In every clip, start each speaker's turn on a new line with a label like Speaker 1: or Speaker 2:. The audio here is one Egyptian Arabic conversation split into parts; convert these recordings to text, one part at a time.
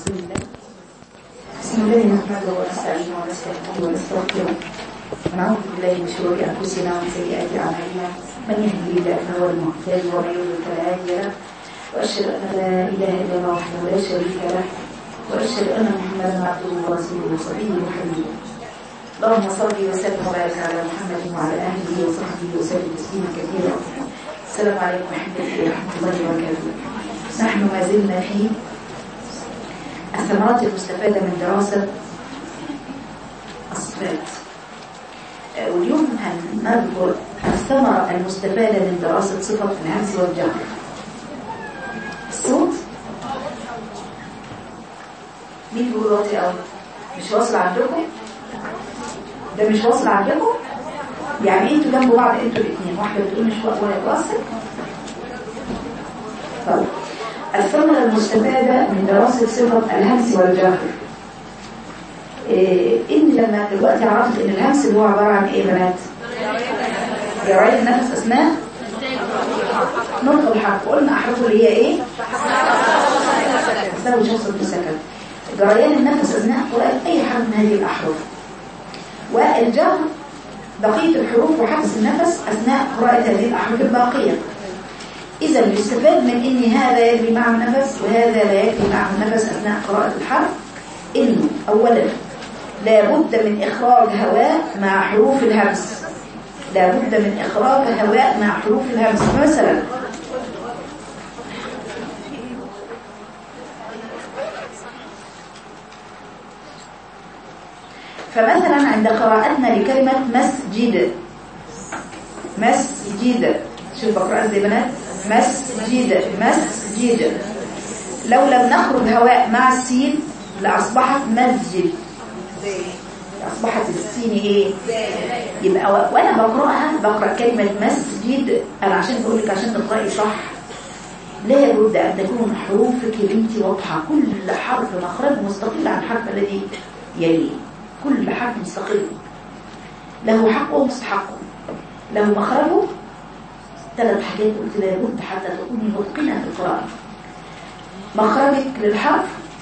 Speaker 1: بسم الله بسم الله نحمده ونستعينه ونستهديه ونستغفره ونعوذ بالله من شرور انفسنا ومن سيئات اعمالنا من يهده الله فهو المهتد ومن يضلل فلا هادي له واشهد ان لا اله الا الله وحده لا شريك له واشهد ان محمدا عبده ورسوله صفيه وحبيبه اللهم صل وسلم وبارك على محمد وعلى اله وصحبه وسلم تسليما كثيرا السلام عليكم ورحمه الله وبركاته نحن ما زلنا في الثمرات المستفادة من دراسة الصفات واليوم هنذكر الثمرة المستفادة من دراسة صفة الهمس والجهر الصوت مين بيقول واطي أو مش واصل عندكم ده مش واصل عندكم يعني انتوا جنب بعض انتوا الاثنين واحدة بتقول مش واصل طيب الثمرة المستفادة من دراسة صفة الهمس والجهر إيه إن لما دلوقتي عرفت إن الهمس اللي هو عبارة عن إيه بنات؟ جراية النفس أثناء نطق الحرف قلنا أحرفه اللي هي إيه؟ تساوي شخص المسكن جريان النفس أثناء قراءة أي حرف من هذه الأحرف والجهر بقية الحروف وحبس النفس أثناء قراءة هذه الأحرف الباقية إذا يستفاد من إن هذا يجري مع النفس وهذا لا يجري مع النفس أثناء قراءة الحرف إنه أولا لابد من إخراج هواء مع حروف الهمس لابد من إخراج هواء مع حروف الهمس مثلا فمثلا عند قراءتنا لكلمة مسجد مسجد شوف بقرأ ازاي بنات مسجد مسجد لو لم نخرج هواء مع السين لأصبحت مسجد أصبحت السين ايه يبقى وانا بقرأها بقرأ كلمة مسجد انا عشان بقول لك عشان تقرأي صح لا بد أن تكون حروفك يا بنتي واضحة كل حرف مخرج مستقل عن الحرف الذي يليه كل حرف مستقل له حقه ومستحقه له مخرجه ثلاث حاجات قلت لابد حتى تكوني متقنة في القراءة مخرجك للحرف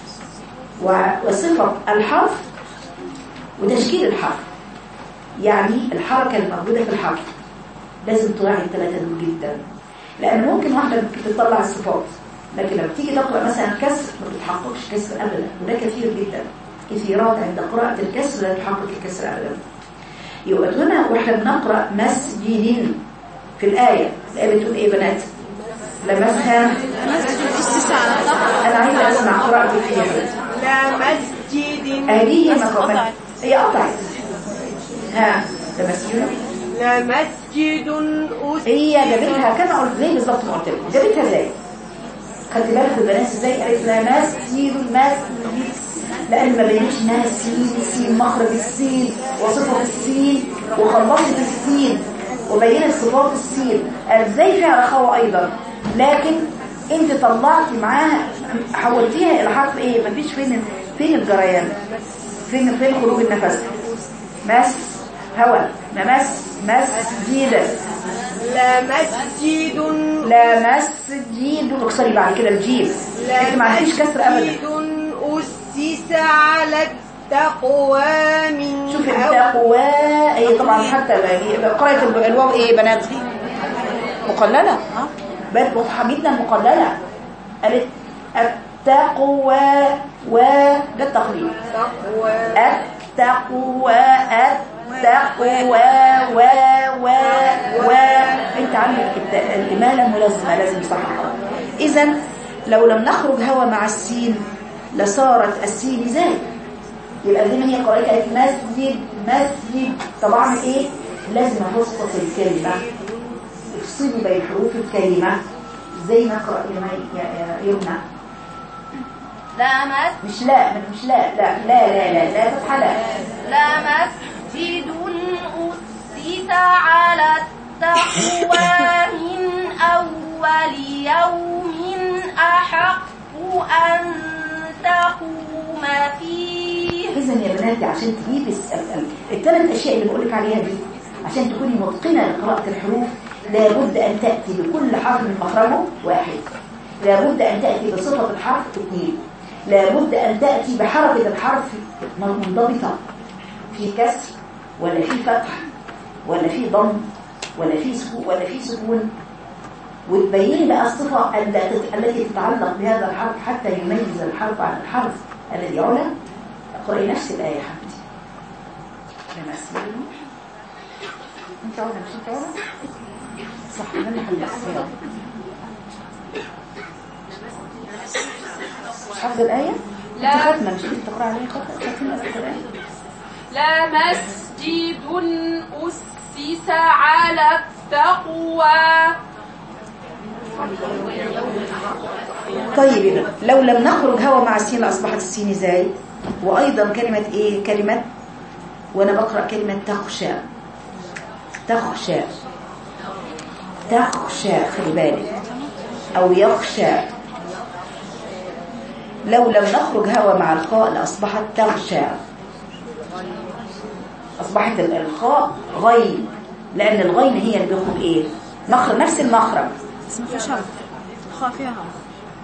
Speaker 1: وصفة الحرف وتشكيل الحرف يعني الحركة الموجودة في الحرف لازم تراعي الثلاثة دول جدا لأن ممكن واحدة تطلع الصفات لكن لما تيجي تقرأ مثلا كسر ما بتحققش كسر أبدا وده كثير جدا كثيرات عند قراءة الكسر لا تحقق الكسر أبدا يبقى هنا واحنا بنقرأ مسجد في الآية الآية بتقول إيه بنات لمسها أنا عايزة أسمع قراءتي فيها
Speaker 2: لا مسجد
Speaker 1: هذه مقامات هي قطعت ها ده مسجد
Speaker 2: لا مسجد أس
Speaker 1: هي جابتها كما قلت زي بالظبط ما قلت لكم جابتها ازاي خدت بالك البنات ازاي قالت لا مسجد مسجد لان ما بينش انها سين سين مخرج السين وصفه السين وخلصت السين وبينت صفات السين ازاي فيها رخاوه ايضا لكن انت طلعتي معاها حولتيها الى حرف ايه مفيش فين فين الجريان فين فين خروج النفس مس هواء ممس مسجد
Speaker 2: لا مسجد
Speaker 1: لا مسجد اكسري بعد كده الجيم انت ما عندكيش كسر ابدا
Speaker 2: مسجد أسس على التقوى من
Speaker 1: شوفي
Speaker 2: أول-
Speaker 1: التقوى هي طبعا حتى قراءة ال- الواو ايه بنات مقللة ها بقت حميدنا المقللة قالت التقوى و ده التقليل
Speaker 2: تقوى
Speaker 1: التقوى التقوى و و و انت عندك الت- الإمالة ملازمة لازم يصححها إذا لو لم نخرج هوا مع السين لصارت السين زي يبقى زي ما هي قرأت قالت مسجد مسجد طبعا ايه لازم اسقط الكلمة افصلي بين حروف الكلمة زي ما اقرأ يا مي- يا- يا يمنى
Speaker 3: لا مس
Speaker 1: مش لا مش لا لا لا لا لا لا فتحة لا
Speaker 3: لا مسجد أسس على التقوى من أول يوم أحق أن تقوم فيه
Speaker 1: اذا يا بناتي عشان تجيبي الثلاث اشياء اللي بقول لك عليها دي عشان تكوني متقنه لقراءه الحروف لابد ان تاتي بكل حرف من مخرجه واحد لابد ان تاتي بصفه الحرف اثنين لابد أن تأتي بحركة الحرف منضبطة في كسر ولا في فتح ولا في ضم ولا في سكون ولا في سكون وتبين بقى الصفة التي التي تتعلق بهذا الحرف حتى يميز الحرف عن الحرف الذي يعلى اقرأي نفس الآية يا حبيبتي لمسير انت علا مش انت علا صح من اللي حلقها مش حافظة الآية؟
Speaker 4: لا.
Speaker 1: انت ختمة مش كنت تقرأ عليها ختمة ختمة الآية
Speaker 4: لمسجد أسس على التقوى
Speaker 1: طيب يبقى لو لم نخرج هوا مع السين لأصبحت السين زايد وأيضا كلمة إيه كلمة وأنا بقرأ كلمة تخشى تخشى تخشى خلي بالك أو يخشى لو لم نخرج هوا مع الخاء لأصبحت تغشى أصبحت ال- الخاء غين لأن الغين هي اللي بيخرج إيه مخرج نفس المخرج
Speaker 5: بس ما فيش حرف خا فيها حرف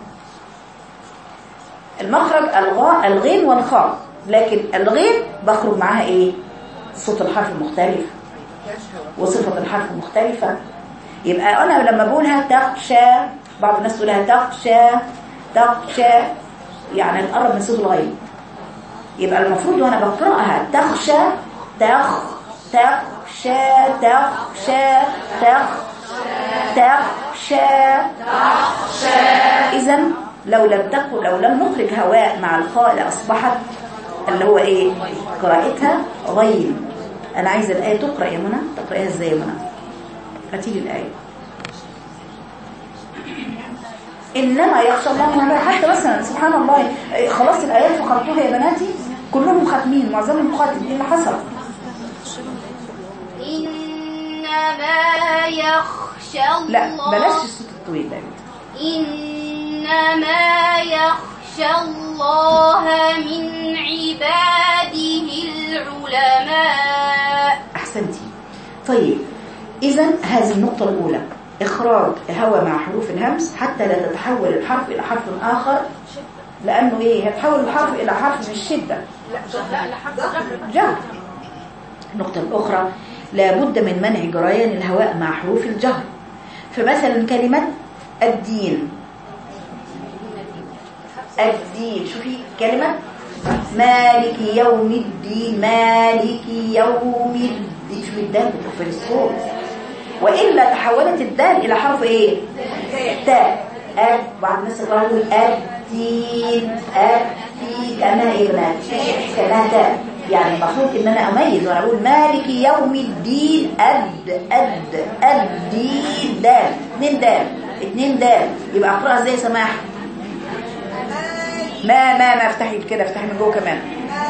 Speaker 1: المخرج الغاء الغين والخاء لكن الغين بخرج معاها ايه صوت الحرف مختلف وصفة الحرف مختلفة يبقى انا لما بقولها تخشى بعض الناس تقولها تخشى تخشى يعني نقرب من صوت الغين يبقى المفروض وانا بقراها تخشى تخ تخشى تخشى تخ تخشى إذا لو لم تكن لو لم نخرج هواء مع الخاء لأصبحت اللي هو إيه قراءتها غين أنا عايزة الآية تقرأ يا منى تقرأيها إزاي يا منى هاتي لي الآية إنما يخشى الله من عباده حتى مثلا سبحان الله إيه، خلاص الآيات فقرتوها يا بناتي كلهم ختمين معظمهم خاتم إيه اللي حصل
Speaker 3: إنما يخشى الله
Speaker 1: لا بلاش الصوت الطويل ده يا بنتي.
Speaker 3: إنما يخشى الله من عباده العلماء
Speaker 1: أحسنتي طيب إذا هذه النقطة الأولى إخراج هواء مع حروف الهمس حتى لا تتحول الحرف إلى حرف آخر لأنه إيه هتحول الحرف إلى حرف من الشدة جهر النقطة الأخرى لابد من منع جريان الهواء مع حروف الجهر فمثلا كلمة الدين الدين شوفي كلمة مالك يوم الدين مالك يوم الدين شوفي الدال بتقفل الصوت وإلا تحولت الدال إلى حرف إيه تاء أد بعض الناس يقولوا الدين الدين كأنها إيه بنات كأنها تاء يعني المفروض إن أنا أميز وأنا أقول مالك يوم الدين أد أد الدين دال اتنين دال اتنين دال يبقى أقرأها إزاي يا سماح ما ما ما افتحي كده افتحي من جوه كمان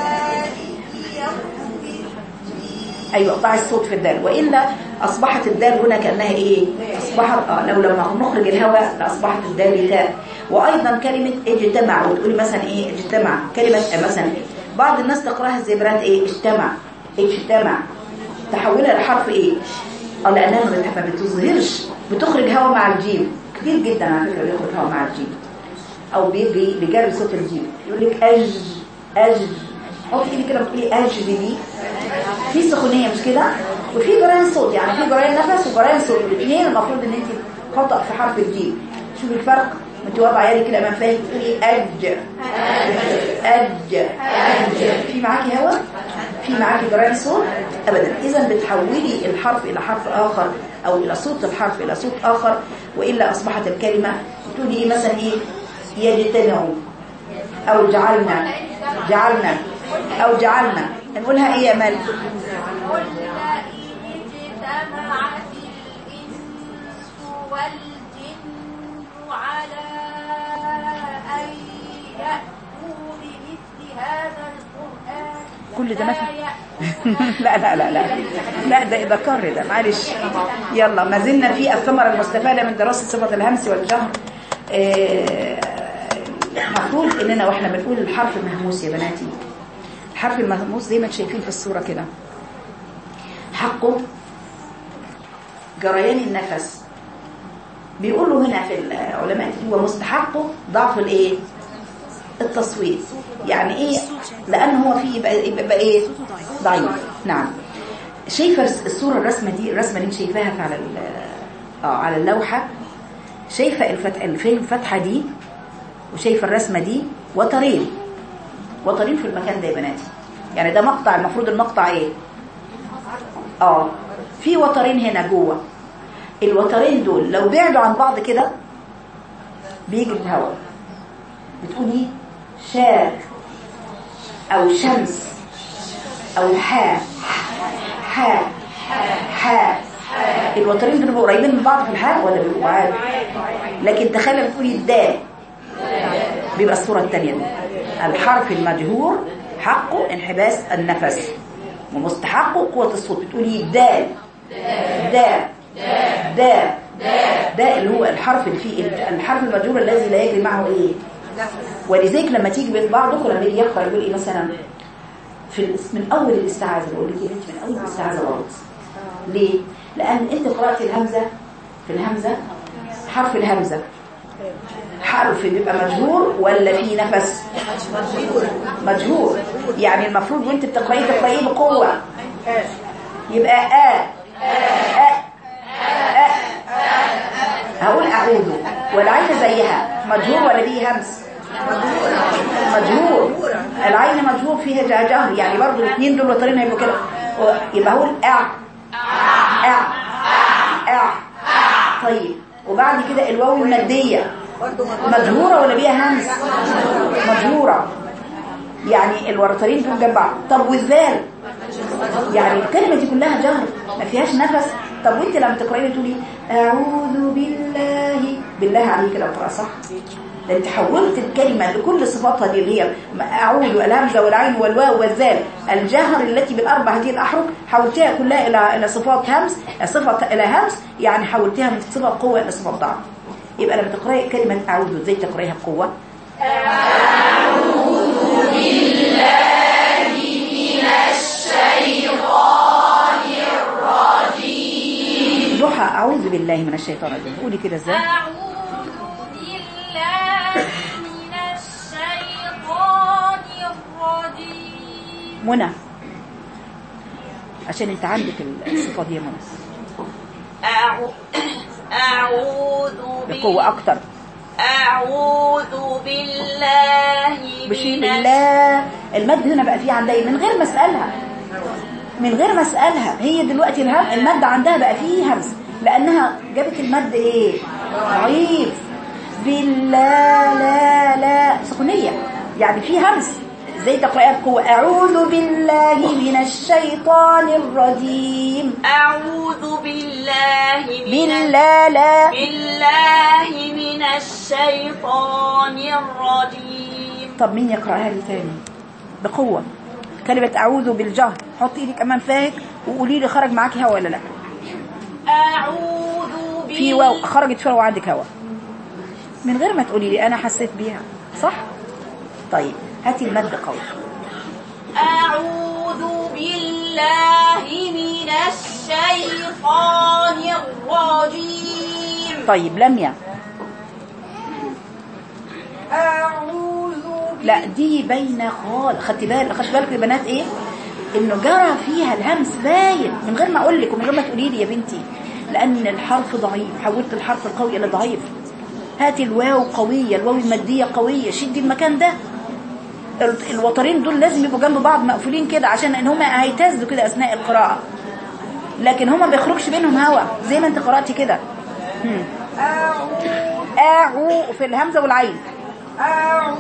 Speaker 1: ايوه اقطعي الصوت في الدال والا اصبحت الدال هنا كانها ايه اصبحت اه لو لما نخرج الهواء لاصبحت الدال تاء وايضا كلمه اجتمع وتقولي مثلا ايه اجتمع كلمه آه مثلا بعض الناس تقراها زي بنات ايه اجتمع اجتمع تحولها لحرف ايه اه لانها ما بت- ما بتظهرش بتخرج هواء مع الجيم كتير جدا على فكره بيخرج هواء مع الجيم او بيجي بيجري صوت الجيم يقول لك اج اج حطي ايدي كده وتقولي اج دي في سخونيه مش كده وفي جريان صوت يعني في جريان نفس وجريان صوت الاثنين المفروض ان انت خطا في حرف الجيم شوفي الفرق انت واضعه عيالي كده امام فاهم تقولي اج اج اج في معاكي هوا في معاكي جريان صوت ابدا اذا بتحولي الحرف الى حرف اخر او الى صوت الحرف الى صوت اخر والا اصبحت الكلمه تقولي ايه مثلا ايه يجتمعوا او جعلنا جعلنا او جعلنا نقولها ايه يا مال
Speaker 3: قل إن اجتمعت الإنس والجن على أن يأتوا بمثل هذا القرآن
Speaker 1: كل ده
Speaker 3: لا
Speaker 1: مثل
Speaker 3: يأتون
Speaker 1: لا لا لا لا لا ده ده كر ده معلش يلا ما زلنا في الثمرة المستفادة من دراسة صفة الهمس والجهر آه، المفروض اننا واحنا بنقول الحرف المهموس يا بناتي الحرف المهموس زي ما انتم شايفين في الصورة كده حقه جريان النفس بيقولوا هنا في العلماء هو مستحقه ضعف الايه التصويت يعني ايه لان هو فيه يبقى, يبقى ايه ضعيف نعم شايفه الصوره الرسمه دي الرسمه اللي انت شايفاها على ال- اه على اللوحه شايفه الفتح فين الفتحه دي وشايفه الرسمه دي وترين وترين في المكان ده يا بناتي يعني ده مقطع المفروض المقطع ايه اه في وترين هنا جوه الوترين دول لو بعدوا عن بعض كده بيجي الهواء بتقولي شاك او شمس او حاء حاء حاء الوترين دول بيبقوا قريبين من بعض في الحاء ولا بيبقوا بعاد لكن تخيل بتقولي الدال بيبقى الصورة الثانية دي الحرف المجهور حقه انحباس النفس ومستحقه قوة الصوت بتقولي دال دال دال ده اللي هو الحرف اللي فيه الحرف المجهور الذي لا يجري معه ايه ولذلك لما تيجي بين بعضكم لما يجي يقرا يقول ايه مثلا في الاس- من اول الاستعاذه بقول لك يا بنتي من اول الاستعاذه غلط ليه لان انت قرات الهمزه في الهمزه حرف الهمزه حرف بيبقى مجهور ولا فيه نفس مجهور يعني المفروض وانت بتقرايه تقرايه بقوه يبقى آ آ آ هقول أعوذ والعين زيها مجهور ولا فيه همس مجهور العين مجهور فيها جا- جهر يعني برضو الاثنين دول وترين هيبقوا كده و- يبقى هقول أع أع أع طيب وبعد كده الواو المادية مجهورة ولا فيها همس مجهورة يعني الورطرين دول جنب بعض طب والذال يعني الكلمة دي كلها جهر ما فيهاش نفس طب وانت لما تقرأي تقولي أعوذ بالله بالله عليك لو قرأ صح ده انت حولت الكلمة بكل صفاتها دي اللي هي أعوذ الهمزة والعين والواو والذال الجهر التي بالأربع هذه الأحرف حولتها كلها إلى إلى صفات همس صفة إلى همس يعني حولتها من صفة قوة إلى صفة ضعف يبقى لما تقرأي كلمة أعوذ ازاي تقرأيها بقوة ضحى أعوذ بالله من الشيطان الرجيم قولي كده ازاي
Speaker 3: أعوذ بالله من الشيطان الرجيم
Speaker 1: منى عشان انت عندك الصفة دي يا منى
Speaker 3: أعو- أعوذ
Speaker 1: بقوة أكتر
Speaker 3: أعوذ بالله
Speaker 1: بشيل
Speaker 3: من الش-
Speaker 1: الله المد هنا بقى فيه عندها إيه؟ من غير ما اسالها من غير ما اسالها هي دلوقتي الهم المد عندها بقى فيه همس لانها جابت المد ايه ضعيف بالله لا لا سكونيه يعني فيه همس زي تقرأها بقوة أعوذ بالله من الشيطان الرجيم
Speaker 3: أعوذ بالله من
Speaker 1: بالله لا
Speaker 3: بالله من الشيطان الرجيم
Speaker 1: طب مين يقرأها لي تاني بقوة كلمة أعوذ بالجهر حط إيدك أمام فاك وقولي لي خرج معاكي هوا ولا لا
Speaker 3: أعوذ بالله
Speaker 1: في واو خرجت فيها وعندك هوا من غير ما تقولي لي أنا حسيت بيها صح طيب هاتي المد قوي
Speaker 3: أعوذ بالله من الشيطان الرجيم
Speaker 1: طيب لميا
Speaker 2: أعوذ
Speaker 1: لا دي باينه خالص خدتي بالك خدتي بالك يا بنات ايه انه جرى فيها الهمس باين من غير ما اقول لك ومن غير ما تقولي لي يا بنتي لان الحرف ضعيف حولت الحرف القوي الى ضعيف هاتي الواو قويه الواو الماديه قويه شدي المكان ده ال- الوترين دول لازم يبقوا جنب بعض مقفولين كده عشان ان هما هيتزوا كده اثناء القراءه لكن هما ما بيخرجش بينهم هوا زي ما انت قراتي كده هم. اعو في الهمزه والعين
Speaker 2: أعوذ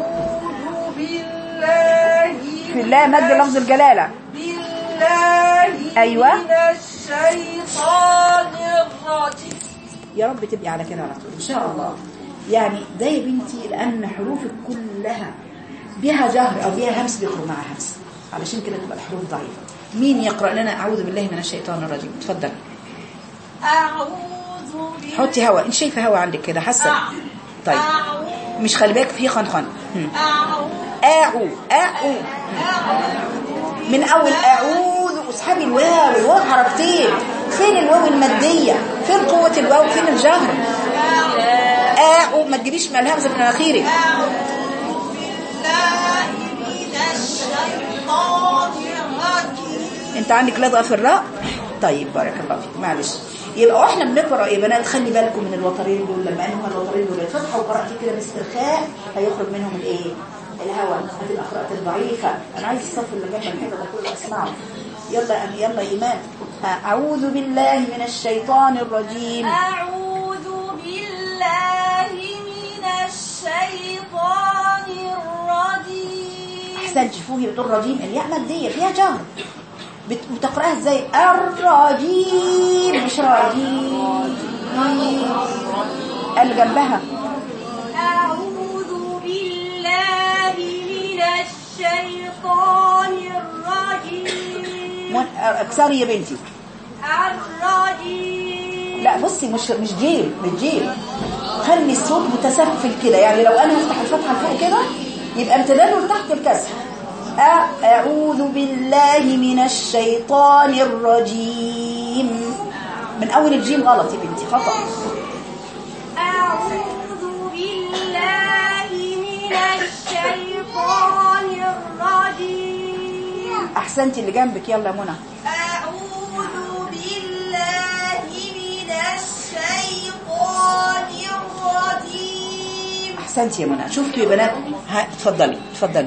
Speaker 2: بالله
Speaker 1: في الله مد لفظ الجلاله
Speaker 2: بالله
Speaker 1: أيوة.
Speaker 2: من الشيطان الرجيم
Speaker 1: يا رب تبقي على كده على طول ان شاء الله يعني ده يا بنتي لان حروفك كلها بها جهر او بها همس بيخرج معها همس علشان كده تبقى الحروف ضعيفه مين يقرا لنا اعوذ بالله من الشيطان الرجيم اتفضل
Speaker 3: أعوذ بالله
Speaker 1: حطي هوا انت شايفه هوا عندك كده حاسه طيب مش خلي بالك في خنخن هم. اعو اعو من اول اعوذ اسحبي الواو الواو حركتين فين الواو الماديه فين قوه الواو فين الجهر اعو ما تجيبيش من الهمزه من مناخيرك انت عندك لدغه في الراء طيب بارك الله فيك معلش يبقى واحنا بنقرا يا بنات خلي بالكم من الوترين دول لما ان هما الوترين دول اتفتحوا وقرات كده باسترخاء هيخرج منهم الايه الهواء هتبقى قراءه ضعيفه انا عايز الصف اللي جنب الحيطه ده كله اسمعه يلا يا أم- يلا ايمان اعوذ بالله من الشيطان الرجيم
Speaker 3: أعوذ بالله من الشيطان الرجيم
Speaker 1: احسن شوفي بتقول رجيم الياء ماديه فيها جهر بت- بتقراها ازاي الرجيم مش رجيم اللي جنبها
Speaker 3: أعوذ بالله من الشيطان الرجيم
Speaker 1: من- اكسري يا بنتي
Speaker 3: الرجيم
Speaker 1: لا بصي مش مش جيم مش جيم خلي الصوت متسفل كده يعني لو انا هفتح الفتحه لفوق كده يبقى امتداده لتحت الكسر أ- اعوذ بالله من الشيطان الرجيم من اول الجيم غلط يا بنتي خطا
Speaker 3: أعوذ بالله من الشيطان الرجيم
Speaker 1: احسنتي اللي جنبك يلا يا منى
Speaker 3: أعوذ بالله من الشيطان الرجيم
Speaker 1: احسنتي يا منى شفتوا يا بنات ها اتفضلي اتفضلي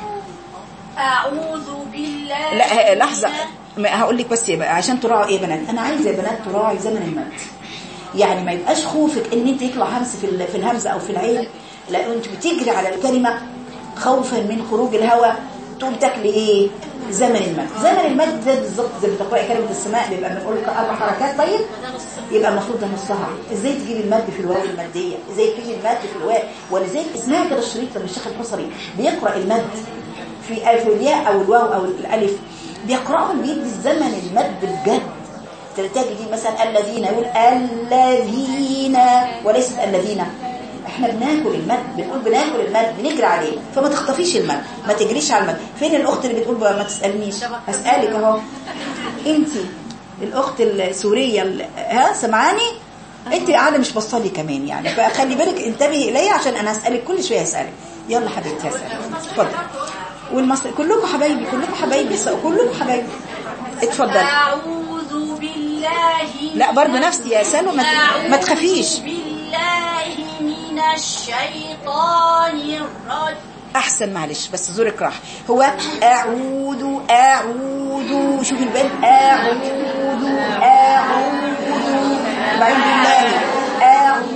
Speaker 3: أعوذ بالله
Speaker 1: لا ه- لحظه ما هقول لك بس يبقى عشان تراعوا ايه يا بنات انا عايزه يا بنات تراعي زمن المد يعني ما يبقاش خوفك ان انت يطلع همس في ال- في الهمزه او في العين لان انت بتجري على الكلمه خوفا من خروج الهواء تقوم تاكلي ايه زمن المد زمن المد ده بالظبط زي ما بتقراي كلمه السماء بيبقى بنقول لك اربع حركات طيب يبقى المفروض ده نصها ازاي تجيبي المد في الواو الماديه ازاي تجيبي المد في الواو ولذلك اسمها كده الشريط لما الشيخ الحصري بيقرا المد في في الياء او الواو او الالف بيقراهم بيدي الزمن المد بجد تجدي مثلا الذين يقول الذين وليست الذين احنا بناكل المد بنقول بناكل المد بنجري عليه فما تخطفيش المد ما تجريش على المد فين الاخت اللي بتقول بقى ما تسالنيش اسالك اهو انت الاخت السوريه ال- ها سمعاني انت قاعده مش بصلي كمان يعني فخلي بالك انتبهي الي عشان انا هسالك كل شويه هسالك يلا حبيبتي هسالك اتفضل والمصري كلكم حبايبي كلكم حبايبي كلكم حبايبي اتفضل
Speaker 3: أعوذ بالله
Speaker 1: لا برضه نفسي يا سلوى ما, ت- ما تخافيش
Speaker 3: أعوذ بالله من الشيطان الرجيم
Speaker 1: احسن معلش بس زورك راح هو اعوذ اعوذ شوف الباب اعوذ اعوذ بعدين بالله اعوذ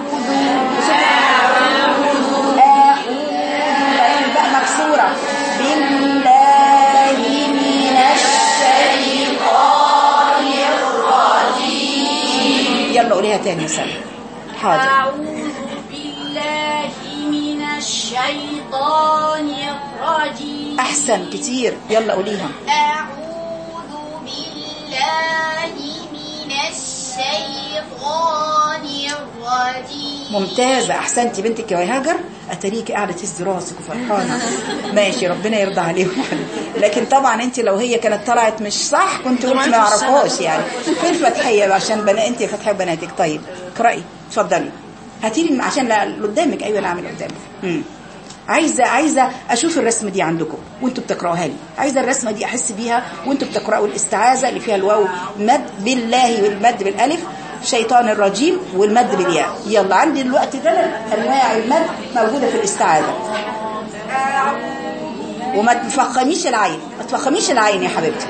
Speaker 1: اعوذ بعدين الباء مكسوره بالله من الشيطان الرجيم يلا قوليها تاني يا سلمى حاضر
Speaker 3: أعوذ بالله من الشيطان الرجيم
Speaker 1: احسن كتير يلا قوليها
Speaker 3: أعوذ بالله من الشيطان الرجيم
Speaker 1: ممتازة أحسنتي بنتك يا هاجر أتريكي قاعدة تهز راسك وفرحانة ماشي ربنا يرضى عليهم لكن طبعا أنت لو هي كانت طلعت مش صح كنت قلت ما أعرفهاش يعني في الفتحية عشان بنا أنت فتحية بناتك طيب اقرأي اتفضلي هاتي لي عشان لا- اللي قدامك أيوة أنا أعمل قدامك مم. عايزة عايزة أشوف الرسمة دي عندكم وأنتوا بتقرأوها لي عايزة الرسمة دي أحس بيها وأنتوا بتقرأوا الاستعاذة اللي فيها الواو مد بالله والمد بالألف شيطان الرجيم والمد بالياء يلا عندي الوقت ثلاث أنواع المد موجودة في الاستعاذة وما تفخميش العين ما تفخميش العين يا حبيبتي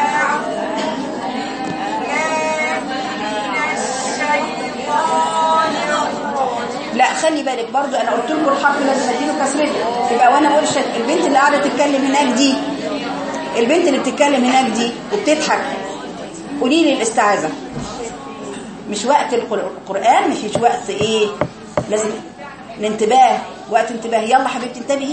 Speaker 1: لا خلي بالك برضو انا قلت لكم الحرف لازم اديله كسرته يبقى وانا اقول شك... البنت اللي قاعده تتكلم هناك دي البنت اللي بتتكلم هناك دي وبتضحك قولي لي الاستعاذه مش وقت القر- القران مفيش وقت ايه لازم الانتباه وقت انتباه يلا حبيبتي انتبهي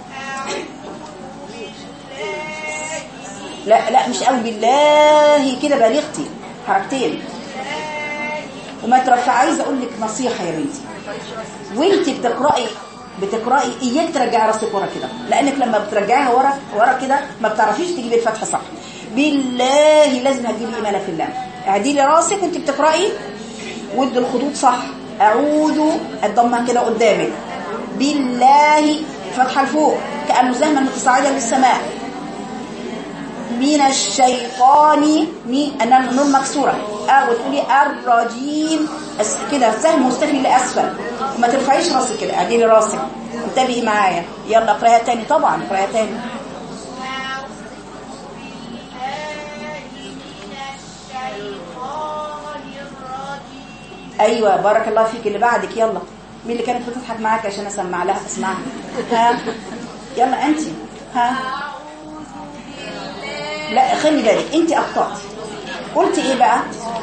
Speaker 1: لا لا مش قوي بالله كده بلغتي حركتين وما ترفع عايزه اقول لك نصيحه يا بنتي وانت بتقراي بتقراي اياك ترجعي راسك ورا كده لانك لما بترجعيها ورا ورا كده ما بتعرفيش تجيبي الفتحه صح بالله لازم هتجيبي ايمانه في الله اعدلي راسك وانت بتقراي ودي الخطوط صح اعوذ الضمه كده قدامك بالله فتحه لفوق كانه سهما متصاعدا للسماء من الشيطان مي انا النون مكسوره اه وتقولي الرجيم أس- كده سهم مستفل لاسفل وما ترفعيش راسك كده اعدلي راسك انتبهي معايا يلا اقراها تاني طبعا اقراها تاني
Speaker 3: أعوذ بالله من الشيطان الرجيم
Speaker 1: ايوه بارك الله فيك اللي بعدك يلا مين اللي كانت بتضحك معاك عشان اسمع لها اسمعها ها يلا انت ها لا خلي بالك انت اخطات قلت ايه بقى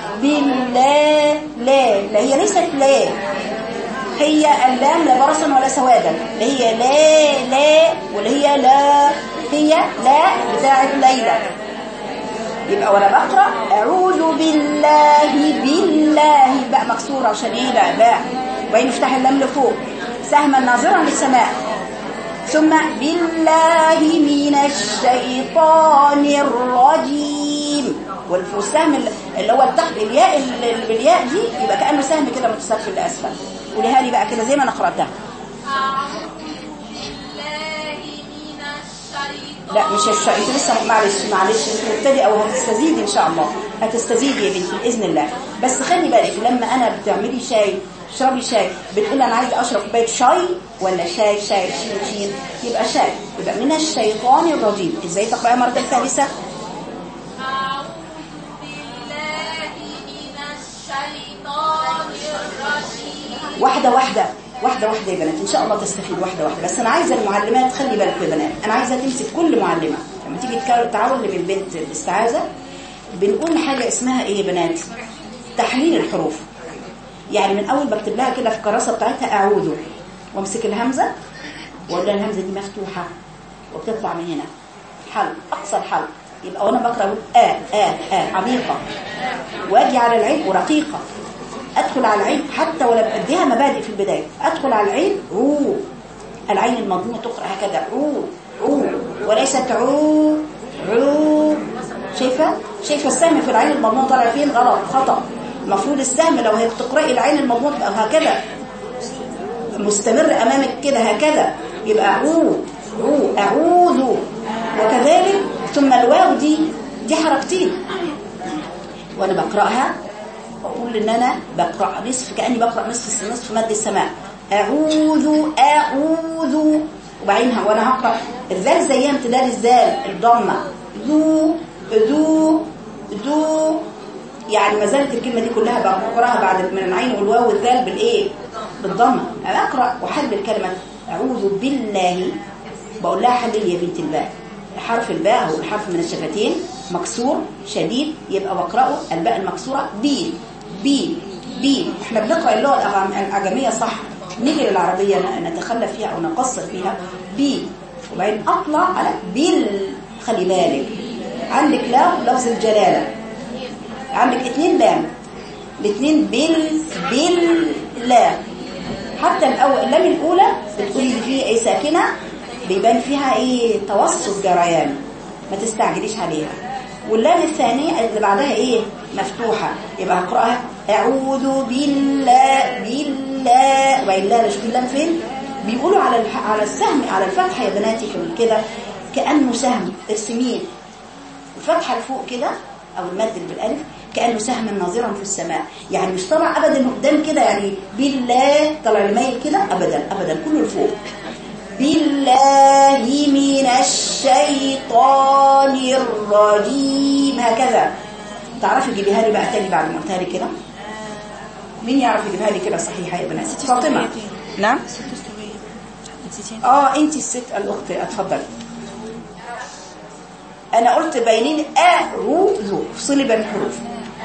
Speaker 1: بالله لا لا هي ليست لا هي اللام لا برصا ولا سوادا اللي هي لا لا واللي هي لا هي لا بتاعت ليلى يبقى وانا بقرا اعوذ بالله بالله بقى مكسوره عشان ايه بقى باء وبعدين نفتح اللام لفوق سهما ناظرا للسماء ثم بالله من الشيطان الرجيم والسهم اللي هو التحت الياء اللي بالياء دي يبقى كانه سهم كده متسفل لاسفل قوليها لي بقى كده زي ما انا قراتها
Speaker 3: أعوذ بالله من الشيطان
Speaker 1: لا مش الشيء انت لسه معلش معلش انت مبتدئه او هتستزيدي ان شاء الله هتستزيدي يا بنتي باذن الله بس خلي بالك لما انا بتعملي شاي تشربي شاي بتقولي انا عايزه اشرب كوبايه شاي ولا شاي شاي شين شين يبقى شاي يبقى من الشيطان الرجيم ازاي تقراها مره ثالثه
Speaker 3: أعوذ بالله من الشيطان الرجيم
Speaker 1: واحده واحده واحده واحده يا بنات ان شاء الله تستفيد واحده واحده بس انا عايزه المعلمات خلي بالك يا بنات انا عايزه تمسك كل معلمه لما تيجي تكا- تعلم البنت الاستعاذه بنقول حاجه اسمها ايه يا بنات تحليل الحروف يعني من اول بكتب لها كده في الكراسه بتاعتها اعوذ وامسك الهمزه واقول لها الهمزه دي مفتوحه وبتطلع من هنا حلق اقصى الحلق يبقى وانا بقرا اقول اه اه اه عميقه واجي على العين ورقيقه ادخل على العين حتى ولا بديها مبادئ في البدايه ادخل على العين عو العين المضمومه تقرا هكذا عو عو وليست عو عو شايفه شايفه السهم في العين المضمومه طالع فين غلط خطا المفروض السهم لو هي بتقراي العين المضمومه تبقى هكذا مستمر امامك كده هكذا يبقى عو عو اعوذ وكذلك ثم الواو دي دي حركتين وانا بقراها بقول ان انا بقرا نصف كاني بقرا نصف نصف مد السماء اعوذ اعوذ وبعدين ه- وانا هقرا الذال زيها امتداد الذال الضمه ذو ذو ذو يعني ما زالت الكلمه دي كلها بقراها بعد من العين والواو والذال بالايه بالضمه انا اقرا واحلل كلمه اعوذ بالله بقول لها حلل يا بنت الباء حرف الباء هو الحرف من الشفتين مكسور شديد يبقى بقراه الباء المكسوره بي بي بي احنا بنقرا اللغه الأعجم- الاعجميه صح نيجي للعربيه ن- نتخلف فيها او نقصر فيها بي وبعدين اطلع على بال خلي بالك عندك لام لفظ الجلاله عندك اتنين لام الاثنين بال بال لا حتى الأول اللام الأولى بتقولي دي فيها ايه ساكنة بيبان فيها ايه توسط جريان ما تستعجليش عليها واللام الثانية اللي بعدها ايه مفتوحة يبقى هقرأها أعوذ بالله بالله وبعدين لا شوفي اللام فين بيقولوا على الح... على السهم على الفتحة يا بناتي في كده كأنه سهم ارسميه الفتحة لفوق كده أو المد اللي بالألف كأنه سهم ناظرا في السماء يعني مش طالع أبدا قدام كده يعني بالله طلع الميل كده أبدا أبدا كله لفوق بالله من الشيطان الرجيم هكذا تعرفي تجيبيها لي بقى تاني بعد ما قلتها لي كده مين يعرف يجيبها لي كده صحيحه يا بنات فاطمه نعم اه انت الست الاخت اتفضلي انا قلت باينين اعوذ افصلي بين الحروف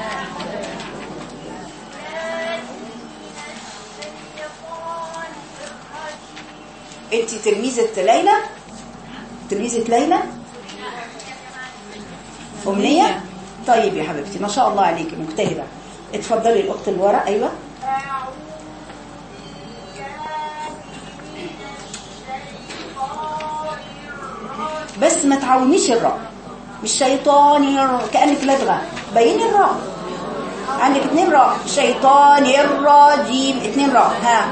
Speaker 1: انت تلميذة ليلى تلميذة ليلى أمنية طيب يا حبيبتي ما شاء الله عليكي مجتهدة اتفضلي الأخت اللي ورا أيوة بس ما تعاونيش الراء مش شيطاني الر- كأنك لدغة بيني الراء عندك اتنين راء شيطاني الرجيم اتنين راء ها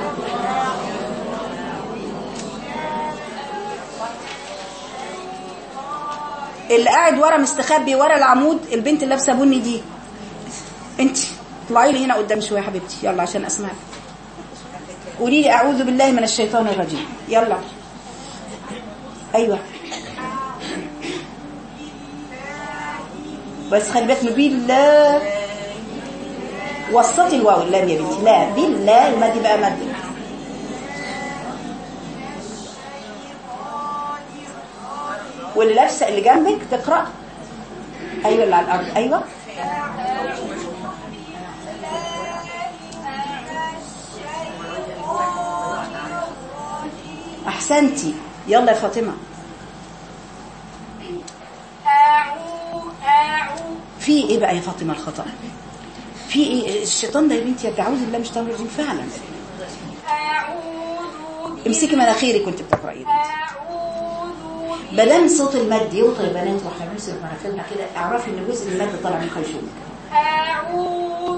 Speaker 1: اللي قاعد ورا مستخبي ورا العمود البنت اللي لابسه بني دي انت اطلعي لي هنا قدام شويه يا حبيبتي يلا عشان اسمعك قولي لي اعوذ بالله من الشيطان الرجيم يلا ايوه بس خلي بالك من بالله وسطي الواو اللام يا بنتي لا بالله المد بقى مد واللي لابسه اللي جنبك تقرا ايوه اللي على الارض ايوه احسنتي يلا يا فاطمه
Speaker 3: أعوذ أعوذ
Speaker 1: في ايه بقى يا فاطمه الخطا في ايه الشيطان ده يا بنتي تعوذ بالله مش تعوذ بالله فعلا
Speaker 3: أعوذ
Speaker 1: امسكي مناخيرك وانت بتقراي
Speaker 3: أعوذ
Speaker 1: بدل صوت المد يوطي البنات واحنا بنمسك مناخيرنا كده اعرفي ان جزء من المد طالع من خيشومك
Speaker 3: أعوذ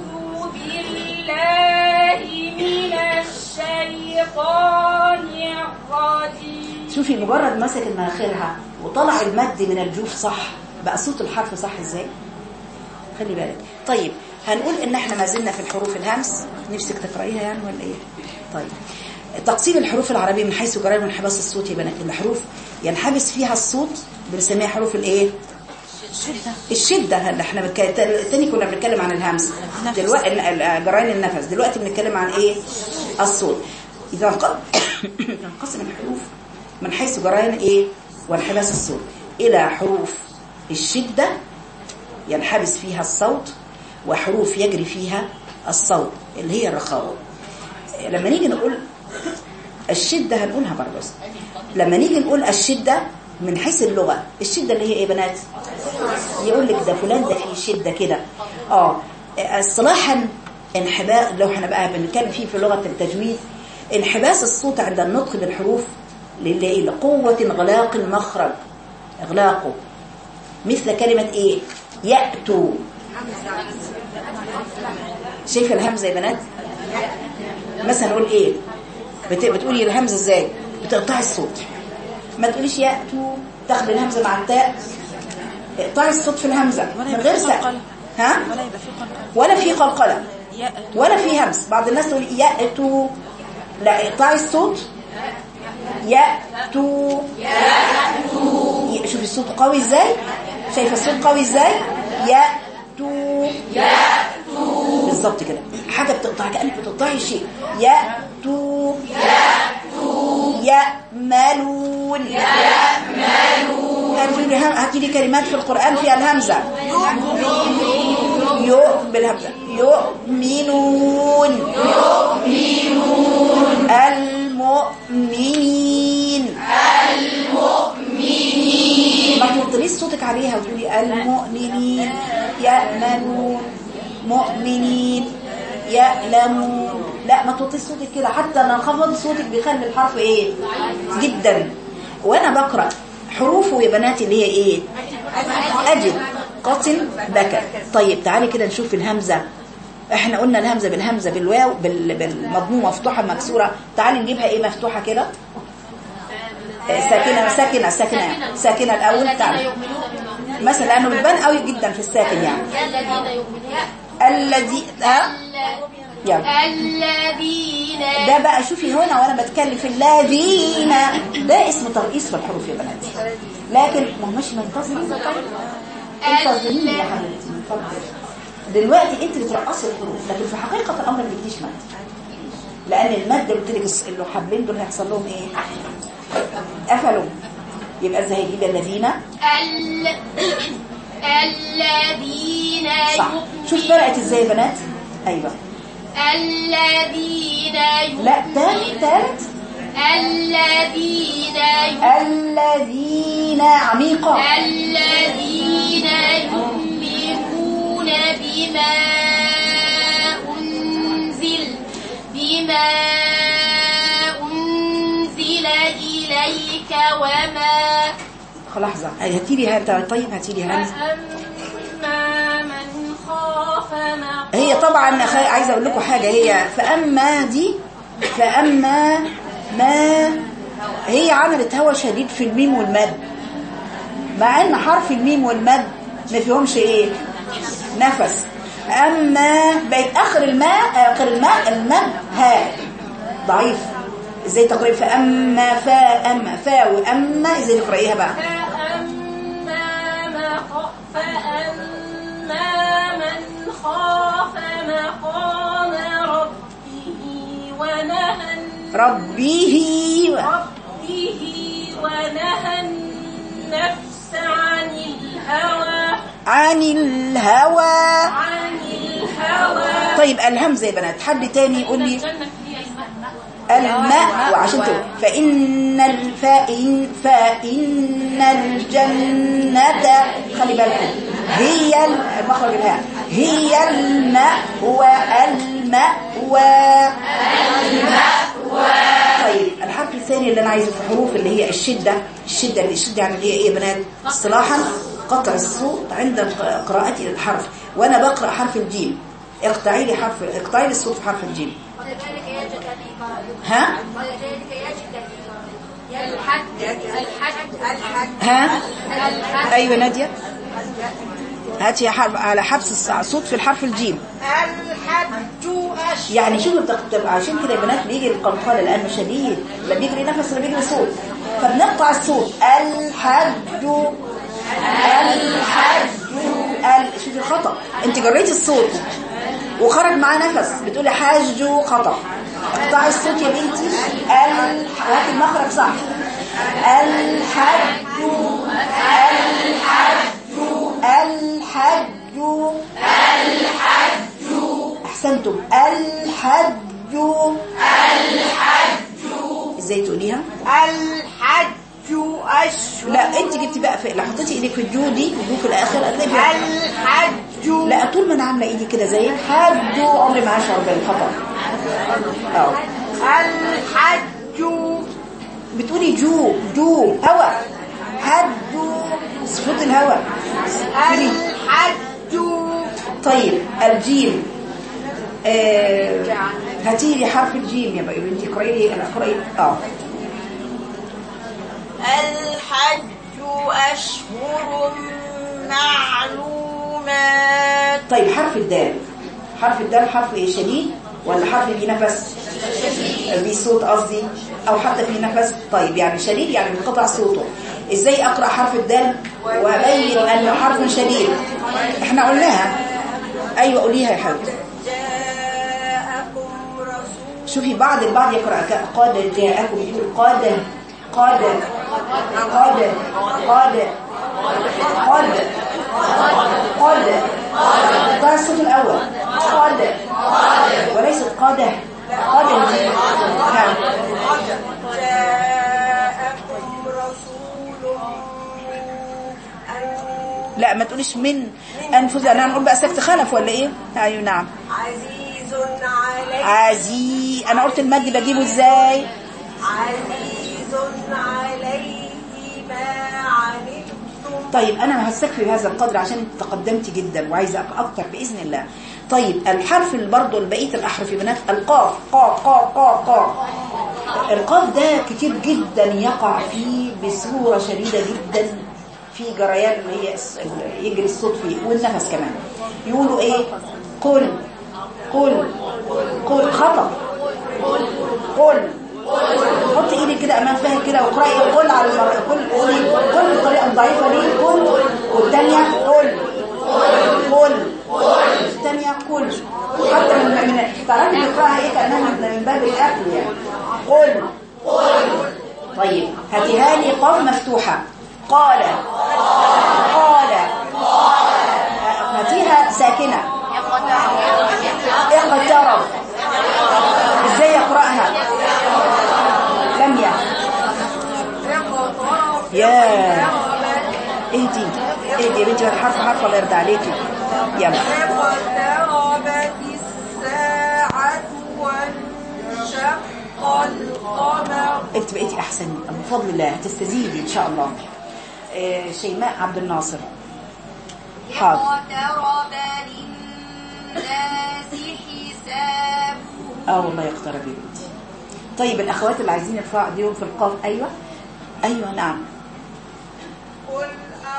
Speaker 3: بالله من الشيطان الرجيم
Speaker 1: شوفي مجرد مسكت مناخيرها وطلع المد من الجوف صح بقى صوت الحرف صح ازاي خلي بالك طيب هنقول ان احنا ما زلنا في الحروف الهمس نفسك تقرايها يعني ولا ايه طيب تقسيم الحروف العربية من حيث جرائم انحباس الصوت يا بنات الحروف ينحبس فيها الصوت بنسميها حروف الايه الشدة الشدة اللي احنا بك... تاني كنا بنتكلم عن الهمس دلوقتي جرائم النفس دلوقتي بنتكلم عن ايه الصوت اذا انق- تنقسم الحروف من حيث جرائم ايه وانحباس الصوت الى حروف الشدة ينحبس فيها الصوت وحروف يجري فيها الصوت اللي هي الرخاوة لما نيجي نقول الشدة هنقولها برضه بس. لما نيجي نقول الشدة من حيث اللغة الشدة اللي هي ايه بنات يقول لك ده فلان ده فيه شدة كده اه اصطلاحا انحباس لو احنا بقى بنتكلم فيه في لغة التجويد انحباس الصوت عند النطق بالحروف لل- لقوة اغلاق المخرج اغلاقه مثل كلمة ايه يأتوا شايفه الهمزة يا بنات مثلا نقول ايه بت... بتقولي الهمزة ازاي بتقطعي الصوت ما تقوليش يأتوا تاخدي الهمزة مع التاء اقطعي الصوت في الهمزة من غير سقل ها
Speaker 5: ولا يبقى في قلقلة
Speaker 1: ولا في قلقلة
Speaker 5: يأتوا
Speaker 1: ولا في همس بعض الناس تقول يأتوا لا اقطعي الصوت يأتوا يأتوا شوفي الصوت قوي ازاي شايفه الصوت قوي ازاي يأتوا يأتوا بالظبط كده حاجه بتقطع كأنك بتقطعي شيء يأتوا يأتوا يأملون يأملون هاتي لي هاتي لي كلمات في القرآن فيها الهمزة يؤ بالهمزة يؤمنون يؤمنون المؤمنين المؤمنين ما تفضليش صوتك عليها وتقولي المؤمنين يأمنون مؤمنين يألمون لا ما توطيش صوتك كده حتى لو خفض صوتك بيخلي الحرف ايه جدا وانا بقرا حروفه يا بناتي اللي هي ايه اجد قطن بكى طيب تعالي كده نشوف الهمزه احنا قلنا الهمزه بالهمزه بالواو بال- بالمضمومه مفتوحه مكسوره تعالي نجيبها ايه مفتوحه كده آه، ساكنه ساكنه ساكنه ساكنه الاول
Speaker 3: الذين
Speaker 1: تعالي
Speaker 3: يؤمنون بما
Speaker 1: مثلا لانه بتبان قوي جدا في الساكن يعني
Speaker 3: الذين يؤمنون
Speaker 1: الذي ها يلا
Speaker 3: الذين
Speaker 1: ده بقى شوفي هنا وانا بتكلم في الذين ده اسم ترقيص في الحروف يا بناتي لكن ما هماش منتظرين انتظريني يا حبيبتي من فضلك دلوقتي انت بترقصي الحروف لكن في حقيقه الامر ما بيجيش مد لان المد قلت لك اللي حابين دول هيحصل لهم ايه قفلوا يبقى ازاي هيجيب الذين
Speaker 3: ال... الذين
Speaker 1: صح شوف فرقت ازاي يا بنات ايوه
Speaker 3: الذين
Speaker 1: لا تالت تالت
Speaker 3: الذين
Speaker 1: الذين عميقة
Speaker 3: الذين يؤمنون بما أنزل بما أنزل إليك وما
Speaker 1: لحظة هاتي لي هذا طيب هاتي لي هذا
Speaker 3: فأما من خاف مقام
Speaker 1: هي طبعا خ- عايزة اقول لكم حاجة هي فأما دي فأما ما هي عملت هوى شديد في الميم والمد مع ان حرف الميم والمد ما فيهمش ايه نفس اما بقت اخر الماء اخر الماء المد هاء ضعيف ازاي تقرأي فاما فا اما فا واما ازاي تقرأيها بقى
Speaker 3: فأما ما خ- فأما من خاف مقام ربه ونهى الن-
Speaker 1: ربه
Speaker 3: ربه ونهى النفس عن الهوى
Speaker 1: عن الهوى
Speaker 3: عن الهوى
Speaker 1: طيب الهمزة يا بنات حد تاني يقول لي
Speaker 3: الجنة هي الماء
Speaker 1: الماء وعشان تقول فإن ال- فإن فإن الجنة خلي بالكم هي ال- المخرج الهاء هي المأوى المأوى طيب الحرف الثاني اللي انا عايزه في الحروف اللي هي الشده الشده اللي الشده يعني اللي هي ايه يا بنات اصطلاحا قطع الصوت عند قراءتي للحرف وانا بقرا حرف الجيم اقطعي لي حرف اقطعي لي الصوت في حرف الجيم ها
Speaker 3: الحد الحد الحد
Speaker 1: ها ايوه ناديه هاتي يا حرف على حبس الص- الصوت في الحرف الجيم
Speaker 2: الحج أشهر
Speaker 1: يعني شوفوا بتبقى عشان كده يا بنات بيجي القلقله لانه شديد لا بيجري نفس ولا بيجري صوت فبنقطع الصوت الحج الحج ال شوفي الخطا انت جريتي الصوت وخرج معاه نفس بتقولي حاج خطا اقطعي الصوت يا بنتي ال هاتي المخرج صح الحج الحج الحج احسنتم الحج ازاي تقوليها
Speaker 2: الحج أشهر
Speaker 1: لا انت جبتي بقى في لو حطيتي ايدك في الجو دي الجو في الاخر هتلاقي فيها
Speaker 2: الحج
Speaker 1: لا طول ما انا عامله ايدي كده زي حج عمري ما هشعر بالخطا اه
Speaker 2: الحج
Speaker 1: بتقولي جو جو هوا حج صوت الهوا قولي.
Speaker 2: الحج
Speaker 1: طيب الجيم آه هاتي لي حرف الجيم يا بنتي اقراي لي انا اقراي اه
Speaker 2: الحج أشهر معلومات
Speaker 1: طيب حرف الدال حرف الدال حرف ايه شديد ولا حرف فيه نفس فيه صوت قصدي او حتى فيه نفس طيب يعني شديد يعني بينقطع صوته ازاي اقرا حرف الدال وابين انه حرف شديد احنا قلناها ايوه قوليها يا حبيبتي
Speaker 2: جاءكم رسول
Speaker 1: شوفي بعض البعض يقرا ك- قاد جاءكم يقول قاد قاد قاد قاد قاد قاد ده الصوت الاول قاد وليست قاده قاده دي نعم
Speaker 2: جاءكم رسول أن
Speaker 1: لا ما تقوليش من انفسنا انا هنقول بقى سكت خلف ولا ايه ايوه نعم
Speaker 2: عزيز عليه
Speaker 1: عزي انا قلت المد بجيبه ازاي
Speaker 2: عزيز عليه ما عنتم
Speaker 1: طيب انا هستكفي بهذا القدر عشان تقدمت جدا وعايزه اكتر باذن الله طيب الحرف اللي برضه بقيه الاحرف يا بنات القاف قاف قاف قاف قاف القاف ده كتير جدا يقع فيه بصوره شديده جدا في جريان اللي هي الس- اللي يجري الصوت فيه والنفس كمان يقولوا ايه قل قل قل خطأ قل حط ايدك كده امام فيها كده واقراي قل على المرة قل قولي قل بالطريقه الضعيفه دي قل والثانيه قل قل الثانيه قل حتى من من تعرفي تقراها ايه كانها من من باب الاكل يعني قل طيب هاتيها لي قاف مفتوحه قال قال هاتيها ساكنه اقترب ازاي اقراها لم يا يا اهدي اهدي يا بنتي حرف حرف الله يرضى عليكي يلا
Speaker 2: اقتربت الساعة وانشق القمر
Speaker 1: انت بقيتي احسن بفضل الله هتستزيدي ان شاء الله آه، شيماء عبد الناصر حاضر
Speaker 3: اقترب للناس حسابهم
Speaker 1: اه والله يقترب يا بنتي طيب الاخوات اللي عايزين يرفعوا ايديهم في القاف ايوه ايوه نعم
Speaker 2: قل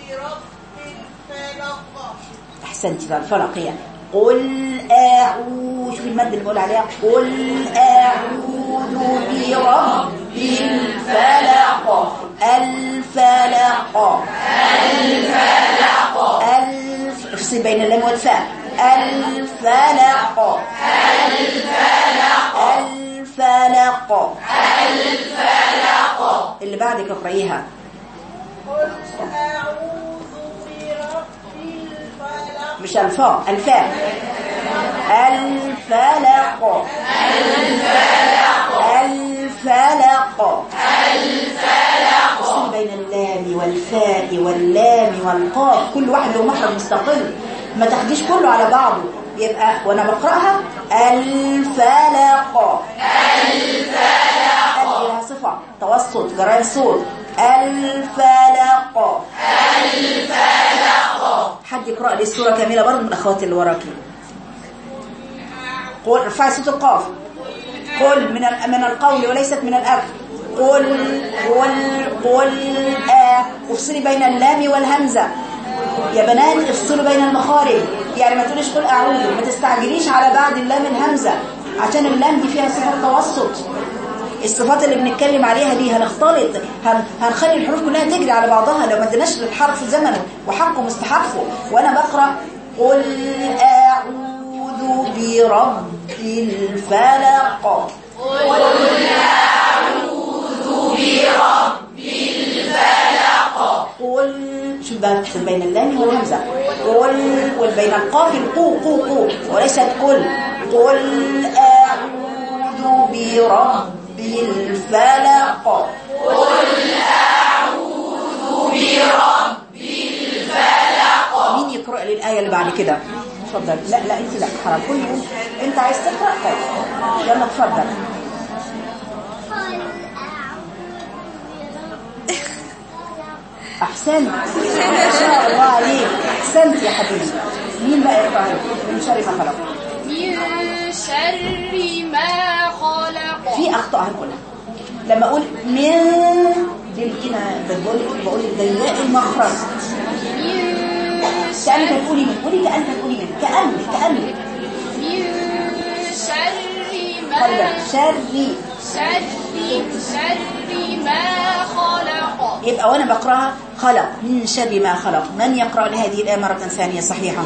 Speaker 2: برب الفلق
Speaker 1: احسنتي بقى الفلق هي قل اعوذ شوفي المد اللي بقول عليها قل اعوذ برب الفلق الفلق الفلق الف افصل بين اللام والفاء الفلق الفلق الفلق الفلق اللي بعدك اقرأيها
Speaker 2: قل أعوذ برب الفلق
Speaker 1: مش الفاء الفاء الفلق الفلق الفلق افصل بين اللام والفاء واللام والقاف كل واحد له مخرج مستقل ما تاخديش كله على بعضه يبقى وانا بقراها الفلق الفلق لها صفه توسط جرائم صوت الفلق حد يقرأ لي السورة كاملة برضه من أخواتي اللي وراكي قل ارفعي صوت القاف قل من ال- من القول وليست من الأكل قل قل قل آه افصلي بين اللام والهمزة يا بنات افصلوا بين المخارج يعني ما تقوليش قل أعوذ ما تستعجليش على بعد اللام الهمزة عشان اللام دي فيها صفة توسط الصفات اللي بنتكلم عليها دي هنختلط هن... هنخلي الحروف كلها تجري على بعضها لو ما اديناش للحرف زمنه وحقه مستحقه وانا بقرا قل اعوذ برب الفلق قل شوف بقى تفصل بين اللام والهمزه قل وبين القاف القو قو قو وليست قل قل اعوذ برب الفلق مين يقرأ لي الآية اللي بعد كده اتفضل لا لا انت لا حرام كل يوم انت عايز تقرأ طيب يلا اتفضل احسنت ما شاء الله عليك احسنت يا حبيبي مين بقى يقرأ من شر ما خلق
Speaker 4: من شر ما خلق
Speaker 1: في اخطاء هنقولها لما اقول من دي كده بقول بقول ضيق المخرج
Speaker 4: من
Speaker 1: كأنك
Speaker 4: شر
Speaker 1: تقولي من قولي كأنك تقولي من كأنك كأنك
Speaker 4: من شر
Speaker 1: خلي
Speaker 4: ما
Speaker 1: بالك شري
Speaker 4: شر شر ما خلق
Speaker 1: يبقى وانا بقراها خلق من شر ما خلق من يقرأ لهذه الآية مرة ثانية صحيحة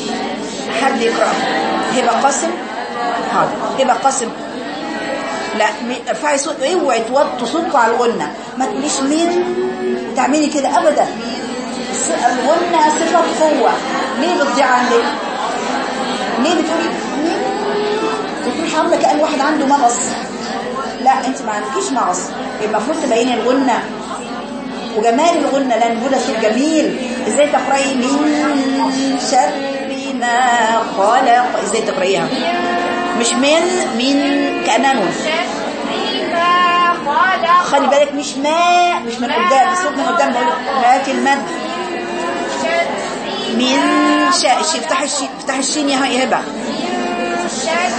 Speaker 1: حد يقرأ هبة قاسم حاضر هبة قاسم لا م- ارفعي صوت اوعي توطوا صوتكم على الغنة ما تقوليش من تعملي كده ابدا الس- الغنة صفة قوة ليه بتضيع عندك ليه بتقولي من بتقولي عامله كأن واحد عنده مغص لا انت ما عندكيش مغص المفروض تبيني الغنة وجمال الغنة لأن هدى صوت جميل ازاي تقرأي من شر ما خلق ازاي تقرأيها مش من من كأنها نون
Speaker 4: شر ما خلق
Speaker 1: خلي بالك مش ما مش من قدام الصوت من قدام بقول هاتي المد
Speaker 4: شر
Speaker 1: من شاء الشين افتحي الشين افتحي الشين يا يا هبه
Speaker 4: شر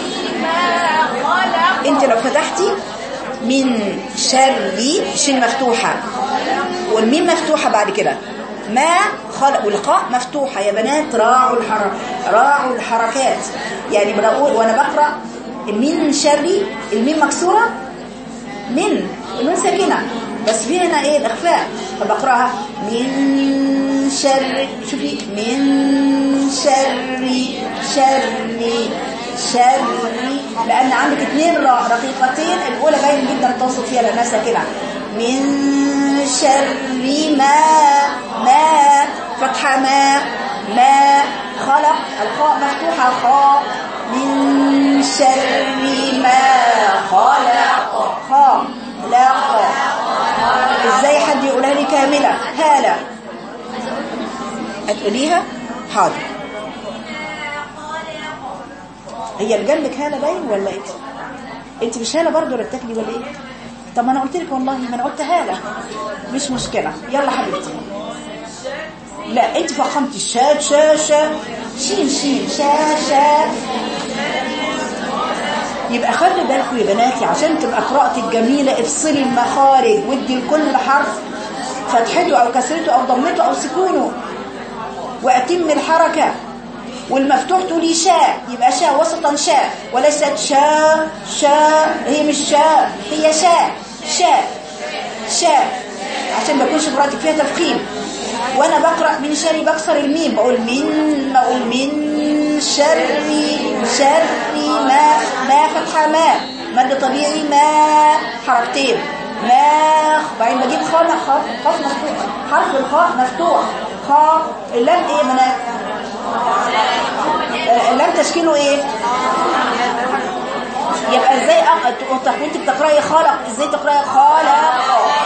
Speaker 4: ما خلق
Speaker 1: انت لو فتحتي من شر الشين مفتوحة والميم مفتوحة بعد كده ما خلق والقاء مفتوحة يا بنات راعوا الحر راعوا الحركات يعني بقول وانا بقرأ من شر الميم مكسورة من النون ساكنة بس في هنا ايه الاخفاء فبقراها من شر شوفي من شر شر شر لان عندك اثنين راء رقيقتين الاولى باين جدا توصل فيها لانها ساكنه من شر ما ما فتحه ما ما خلق الخاء مفتوحه خاء من شر ما خلق خاء لا خاء ازاي حد يقولها لي كامله هاله هتقوليها حاضر هي اللي جنبك هاله باين ولا ايه انت مش هاله برضه رتكلي ولا ايه طب ما انا قلت لك والله ما انا قلت هاله مش مشكله يلا حبيبتي لا انت فخمتي الشاد شا شا شين شين شا شا يبقى خلي بالكم يا بناتي عشان تبقى قراءتك جميلة افصلي المخارج ودي لكل حرف فتحته او كسرته او ضمته او سكونه واتم الحركه والمفتوح تقولي شاء يبقى شاء وسطا شاء وليست شاء شاء هي مش شاء هي شاء شاء شاء عشان ما يكونش قراءتك فيها تفخيم وانا بقرا من شر بكسر الميم بقول من بقول من شر شر ما ما فتحه ما مد طبيعي ما حركتين ما وبعدين بجيب خاء خاء خاء مفتوح حرف الخاء مفتوح خاء اللام ايه بنات آه، اللام تشكيله ايه يبقى ازاي أق... وانت بتقراي خلق ازاي تقراي خلق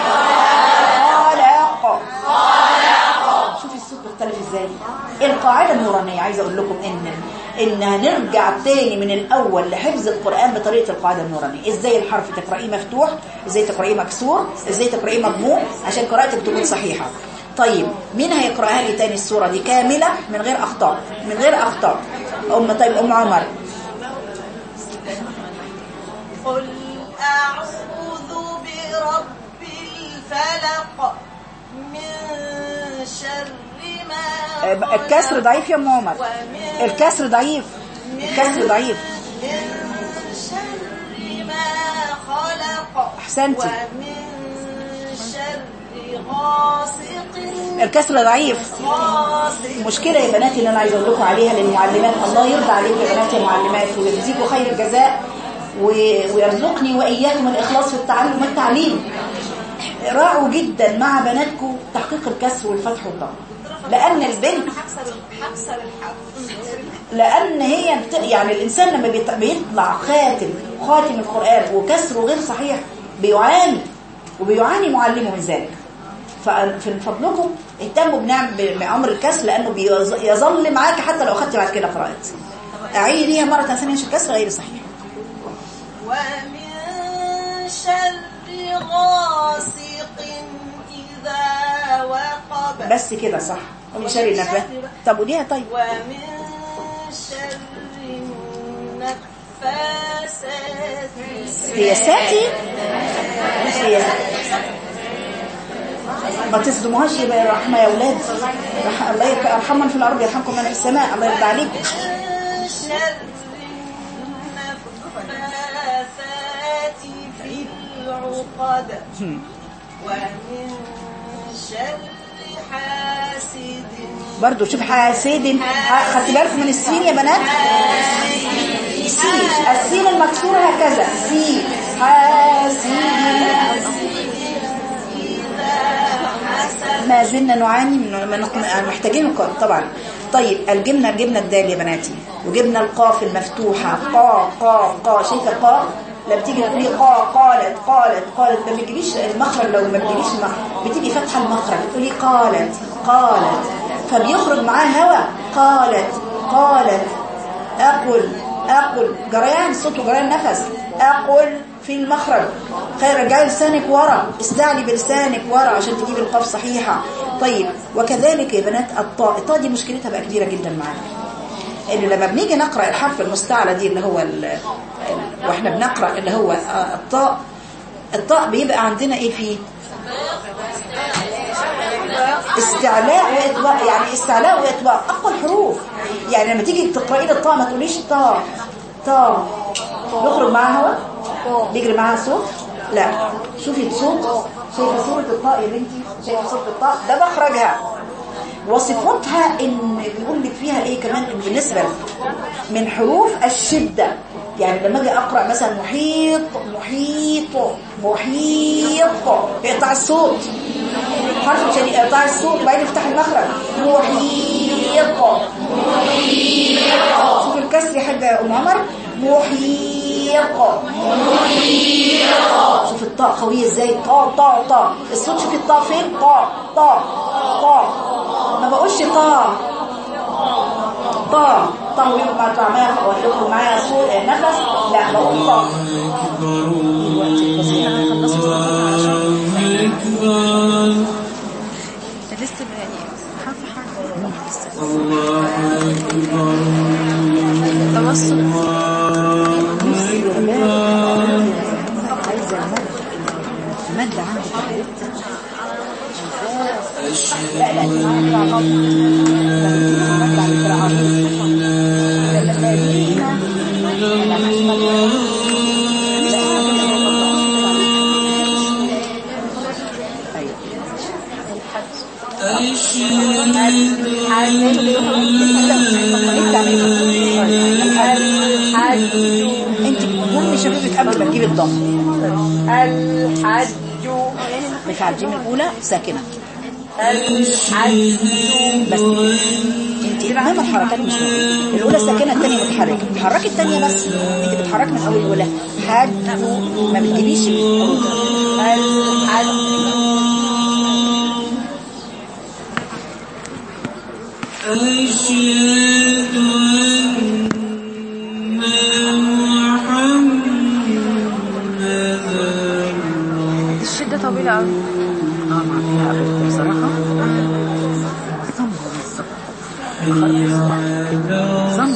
Speaker 1: خلق شوفي الصوت مختلف ازاي القاعده النورانيه عايزه اقول لكم ان ان هنرجع تاني من الاول لحفظ القران بطريقه القاعده النورانيه ازاي الحرف تقرايه مفتوح ازاي تقرايه مكسور ازاي تقرايه مضموم عشان قراءتك تكون صحيحه طيب مين هيقراها لي تاني السوره دي كامله من غير اخطاء من غير اخطاء ام طيب ام عمر
Speaker 2: قل أعوذ برب الفلق من شر ما
Speaker 1: آه، الكسر ضعيف يا ام عمر
Speaker 2: ومن
Speaker 1: الكسر ضعيف الكسر ضعيف
Speaker 2: من شر ما خلق
Speaker 1: أحسنتي.
Speaker 2: ومن شر غاسق
Speaker 1: الكسر ضعيف
Speaker 2: غاسق
Speaker 1: المشكلة يا بناتي اللي انا عايزه اقول لكم عليها للمعلمات الله يرضى عليكم يا بنات يا معلمات ويجزيكم خير الجزاء و- ويرزقني واياكم الاخلاص في التعلم والتعليم راعوا جدا مع بناتكم تحقيق الكسر والفتح والضم لان البنت
Speaker 2: حكسر حكسر الحرف
Speaker 1: لان هي بت... يعني الانسان لما بيط- بيطلع خاتم خاتم القران وكسره غير صحيح بيعاني وبيعاني معلمه من ذلك ففي فضلكم اهتموا بنعم بامر الكسر لانه بيظ- يظل معاك حتى لو اخدت بعد كده قراءات اعيديها مره ثانيه عشان الكسر غير صحيح
Speaker 2: ومن شر غاسق إذا وقب
Speaker 1: بس كده صح ومن شر النفاث طب قوليها طيب
Speaker 2: ومن شر النفاثات
Speaker 1: هي ساتي هي ما تصدموهاش يبقى رحمه يا اولاد رح... الله يرحم من في الارض يرحمكم من في السماء الله يرضى عليكم
Speaker 2: من شر النفاثات في العقد ومن شر حاسد
Speaker 1: برضو شوف حاسد ح- خدتي بالكم من السين يا بنات سين السين المكسورة هكذا سين حاسد ما زلنا نعاني من من- محتاجين القاء طبعا طيب الجبنة جبنا الدال يا بناتي وجبنا القاف المفتوحة قا قا قا شايفة قا لما تيجي تقولي قا قالت قالت قالت ما بتجيبيش المخرج لو ما بتجيبيش المخرج بتيجي فاتحة المخرج تقولي قالت قالت فبيخرج معاه هوا قالت قالت أقل أقل جريان صوت وجريان نفس أقل في المخرج خير رجعي لسانك ورا استعلي بلسانك ورا عشان تجيب القاف صحيحة طيب وكذلك يا بنات الطاء الطاء دي مشكلتها بقى كبيرة جدا معانا ان لما بنيجي نقرأ الحرف المستعلى دي اللي هو ال ال واحنا بنقرأ اللي هو آه، الطاء الطاء بيبقى عندنا ايه فيه استعلاء واطباق يعني استعلاء واطباق اقوى الحروف يعني لما تيجي تقراي لي الطاء ما تقوليش طاء طاء يخرج معاها هوا بيجري معاها صوت لا شوفي الصوت شايفه صوره الطاء يا بنتي شايفه صوره الطاء ده مخرجها وصفتها ان بيقول لك فيها ايه كمان إن بالنسبه من حروف الشده يعني لما اجي اقرا مثلا محيط محيط محيط يقطع الصوت حرف شديد يقطع الصوت وبعدين يفتح المخرج محيط شوف الكسر يا حاجه يا ام عمر محيط شوف الطاء قويه ازاي طاء طاء طاء الصوت شوف الطاء فين طاء طاء طاء ما بقولش طاء طاء طاء ويبقى مع معايا ويدخل معايا صوت نفس لا بقول طاء دلوقتي الفصيلة هنخلصها
Speaker 5: لسه يعني حرف حرف توسط
Speaker 1: عايزة المد المد عندك لا لا دي معانا كده على النص نرجع للقراءات الذين لا مش انت ضمي شفافك قبل ما تجيبي الضم
Speaker 2: الحج
Speaker 1: بتعجمي الاولى ساكنه
Speaker 2: الحج
Speaker 1: بس انت انما الحركات مش موجودة. الاولى ساكنه الثانيه متحركه بتحركي الثانيه بس انت بتحركي من اول الاولى حاج ما بتجيبيش
Speaker 2: الحج
Speaker 6: أشهد أن محمدا
Speaker 5: الشدة طويلة قوي
Speaker 1: اه ما فيها ابدا بصراحه صم صم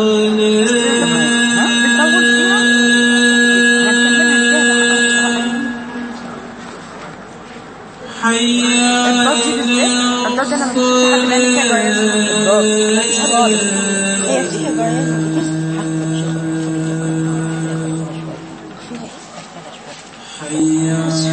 Speaker 5: بتطول فيها
Speaker 6: حي
Speaker 5: الضاد دي بالذات الضاد انا مش حد قال لي كده
Speaker 1: هي فيها جرائم
Speaker 6: حي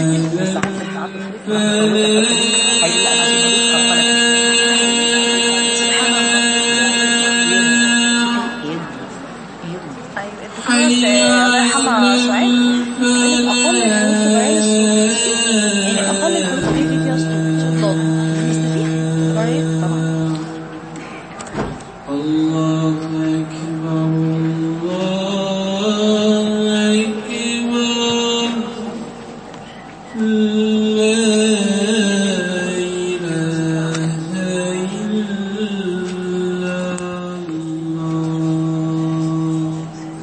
Speaker 5: ايوه الدكتور الله يرحمها سعيد اقل الحروف يعني اقل الحروف دي فيها صوت ضاد بنستفيد قريب طبعا
Speaker 6: الله أكبر الله أكبر لا إله إلا الله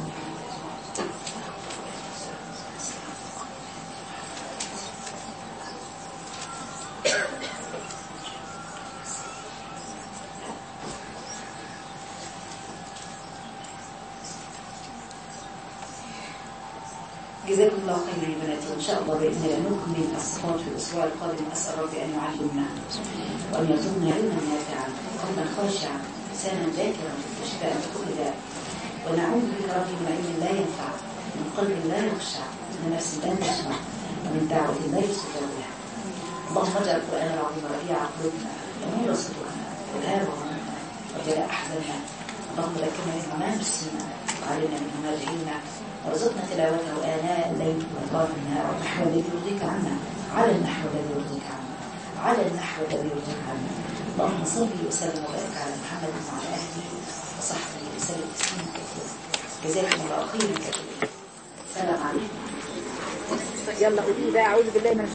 Speaker 1: جزاكم الله خيرا يا بناتي وان شاء الله باذن الله نكمل الصفات في الاسبوع القادم اسال ربي ان يعلمنا وان يرزقنا علما نافعا قلبا خاشعا لسانا ذاكرا وشفاء من كل داء ونعوذ بك ربي من علم لا ينفع من قلب لا يخشع من نفس لا تسمع ومن دعوه لا يستجاب لها اللهم اجعل القران العظيم ربيع قلوبنا ونور صدورنا والهاب همومنا وجلاء احزاننا اللهم ذكرنا منه ما نسينا وعلمنا منه ما جهلنا وارزقنا تلاوته آناء الليل وأطراف النهار والنحو الذي يرضيك عنا على النحو الذي يرضيك عنا على النحو الذي يرضيك عنا اللهم صل وسلم وبارك على محمد وعلى أهله وصحبه وسلم تسليما كثيرا جزاكم الله خيرا كثيرا السلام عليكم يلا قولي بقى أعوذ بالله من